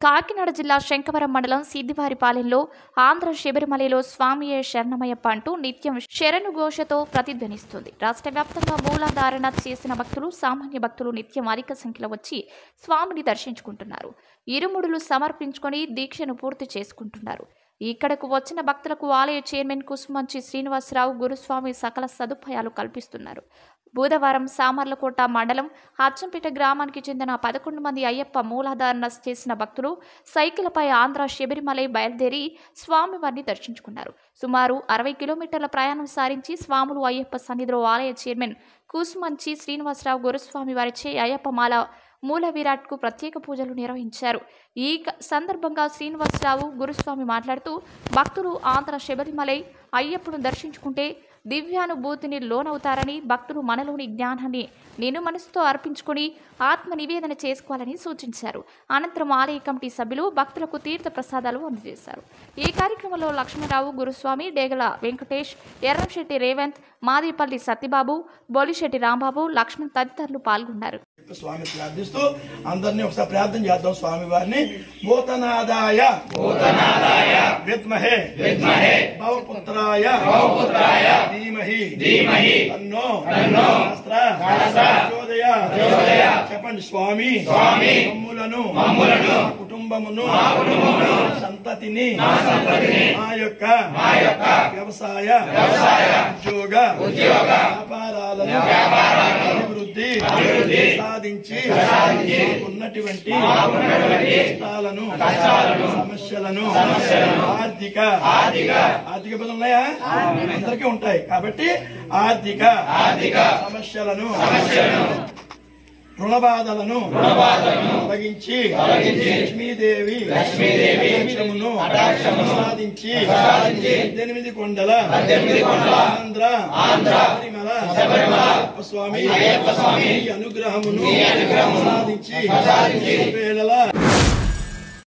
కాకినాడ జిల్లా శంకవరం మండలం సిద్దివారిపాలెంలో ఆంధ్ర శబరిమలలో స్వామియే శరణమయ్యప్ప అంటూ నిత్యం శరణు ఘోషతో ప్రతిధ్వనిస్తుంది రాష్ట్ర వ్యాప్తంగా మూలాధారణ చేసిన భక్తులు సామాన్య భక్తులు నిత్యం అధిక సంఖ్యలో వచ్చి స్వామిని దర్శించుకుంటున్నారు ఇరుముడులు సమర్పించుకొని దీక్షను పూర్తి చేసుకుంటున్నారు ఇక్కడకు వచ్చిన భక్తులకు ఆలయ చైర్మన్ కుసుమంచి శ్రీనివాసరావు గురుస్వామి సకల సదుపాయాలు కల్పిస్తున్నారు బుధవారం సామర్లకోట మండలం అచ్చంపేట గ్రామానికి చెందిన పదకొండు మంది అయ్యప్ప మూలాధారణ చేసిన భక్తులు సైకిల్పై ఆంధ్ర శబరిమలై బయలుదేరి స్వామివారిని దర్శించుకున్నారు సుమారు అరవై కిలోమీటర్ల ప్రయాణం సారించి స్వాములు అయ్యప్ప సన్నిధిలో ఆలయ చైర్మన్ కూసుమంచి శ్రీనివాసరావు గురుస్వామి వారిచే అయ్యప్ప మాల మూల విరాట్కు ప్రత్యేక పూజలు నిర్వహించారు ఈ క- సందర్భంగా శ్రీనివాసరావు గురుస్వామి మాట్లాడుతూ భక్తులు ఆంధ్ర శబరిమలై అయ్యప్పను దర్శించుకుంటే దివ్యానుభూతిని లోనవుతారని భక్తులు మనలోని జ్ఞానాన్ని నేను మనసుతో అర్పించుకొని ఆత్మ నివేదన చేసుకోవాలని సూచించారు అనంతరం ఆలయ కమిటీ సభ్యులు భక్తులకు తీర్థ ప్రసాదాలు అందజేశారు ఈ కార్యక్రమంలో లక్ష్మణరావు గురుస్వామి డేగల వెంకటేష్ ఎర్రంశెట్టి రేవంత్ మాదేపల్లి సత్యబాబు బొలిశెట్టి రాంబాబు లక్ష్మణ్ తదితరులు పాల్గొన్నారు స్వామి ప్రార్థిస్తూ అందరినీ ఒకసారి ప్రార్థన చేద్దాం స్వామి వారిని భూతనాదాయ భూతనాదాయ విద్మహే విద్మహే భవపుత్రాయ భవపుత్రాయ ధీమహి ధీమహి తన్నో తన్నో శాస్త్ర శాస్త్ర చోదయ చోదయ చెప్పండి స్వామి స్వామి మమ్ములను మమ్ములను కుటుంబమును మా కుటుంబమును సంతతిని మా సంతతిని మా యొక్క మా యొక్క వ్యవసాయ వ్యవసాయ ఉద్యోగ ఉద్యోగ వ్యాపారాలను వ్యాపారాలను అభివృద్ధి అభివృద్ధి సాధించి సాధించి ఉన్నటువంటి కష్టాలను కష్టాలను సమస్యలను సమస్యలను ఆర్థిక ఆర్థిక ఆర్థిక పనులు ఉన్నాయా అందరికీ ఉంటాయి కాబట్టి ఆర్థిక ఆర్థిక సమస్యలను సమస్యలను రుణ బాధలను తొలగించి లక్ష్మీదేవి లక్ష్మీదేవి కటాక్షమును సాధించి పద్దెనిమిది కొండల పద్దెనిమిది కొండల ఆంధ్ర ఆంధ్ర శబరిమల శబరిమల స్వామి అయ్యప్ప స్వామి అనుగ్రహమును అనుగ్రహము సాధించి వేళల